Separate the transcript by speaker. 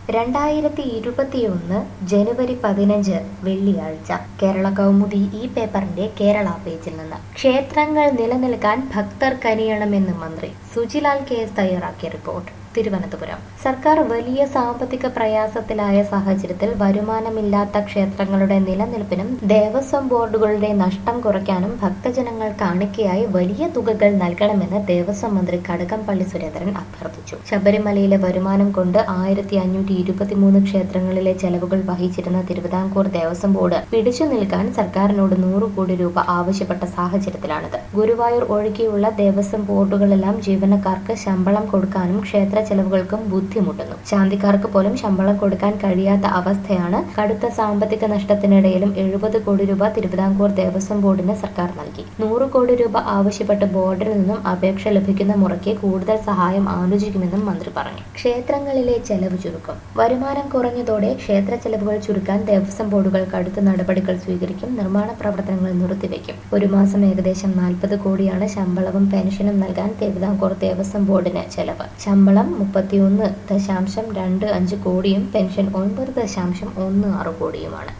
Speaker 1: രണ്ടായിരത്തി ഇരുപത്തിയൊന്ന് ജനുവരി പതിനഞ്ച് വെള്ളിയാഴ്ച കേരള കൗമുദി ഈ പേപ്പറിന്റെ കേരള പേജിൽ നിന്ന് ക്ഷേത്രങ്ങൾ നിലനിൽക്കാൻ ഭക്തർ കനിയണമെന്ന് മന്ത്രി സുജിലാൽ കെ എസ് തയ്യാറാക്കിയ റിപ്പോർട്ട് തിരുവനന്തപുരം സർക്കാർ വലിയ സാമ്പത്തിക പ്രയാസത്തിലായ സാഹചര്യത്തിൽ വരുമാനമില്ലാത്ത ക്ഷേത്രങ്ങളുടെ നിലനിൽപ്പിനും ദേവസ്വം ബോർഡുകളുടെ നഷ്ടം കുറയ്ക്കാനും ഭക്തജനങ്ങൾ കാണിക്കയായി വലിയ തുകകൾ നൽകണമെന്ന് ദേവസ്വം മന്ത്രി കടകംപള്ളി സുരേന്ദ്രൻ അഭ്യർത്ഥിച്ചു ശബരിമലയിലെ വരുമാനം കൊണ്ട് ആയിരത്തി അഞ്ഞൂറ്റി ഇരുപത്തിമൂന്ന് ക്ഷേത്രങ്ങളിലെ ചെലവുകൾ വഹിച്ചിരുന്ന തിരുവിതാംകൂർ ദേവസ്വം ബോർഡ് പിടിച്ചു നിൽക്കാൻ സർക്കാരിനോട് നൂറ് കോടി രൂപ ആവശ്യപ്പെട്ട സാഹചര്യത്തിലാണിത് ഗുരുവായൂർ ഒഴികെയുള്ള ദേവസ്വം ബോർഡുകളെല്ലാം ജീവനക്കാർക്ക് ശമ്പളം കൊടുക്കാനും ക്ഷേത്ര ചെലവുകൾക്കും ബുദ്ധിമുട്ടുന്നു ശാന്തിക്കാർക്ക് പോലും ശമ്പളം കൊടുക്കാൻ കഴിയാത്ത അവസ്ഥയാണ് കടുത്ത സാമ്പത്തിക നഷ്ടത്തിനിടയിലും എഴുപത് കോടി രൂപ തിരുവിതാംകൂർ ദേവസ്വം ബോർഡിന് സർക്കാർ നൽകി നൂറ് കോടി രൂപ ആവശ്യപ്പെട്ട് ബോർഡിൽ നിന്നും അപേക്ഷ ലഭിക്കുന്ന മുറയ്ക്ക് കൂടുതൽ സഹായം ആലോചിക്കുമെന്നും മന്ത്രി പറഞ്ഞു ക്ഷേത്രങ്ങളിലെ ചെലവ് ചുരുക്കം വരുമാനം കുറഞ്ഞതോടെ ക്ഷേത്ര ചെലവുകൾ ചുരുക്കാൻ ദേവസ്വം ബോർഡുകൾ കടുത്ത നടപടികൾ സ്വീകരിക്കും നിർമ്മാണ പ്രവർത്തനങ്ങൾ നിർത്തിവെക്കും ഒരു മാസം ഏകദേശം നാൽപ്പത് കോടിയാണ് ശമ്പളവും പെൻഷനും നൽകാൻ തിരുവിതാംകൂർ ദേവസ്വം ബോർഡിന് ചെലവ് ശമ്പളം മുപ്പത്തിയൊന്ന് ദശാംശം രണ്ട് അഞ്ച് കോടിയും പെൻഷൻ ഒൻപത് ദശാംശം ഒന്ന് ആറ് കോടിയുമാണ്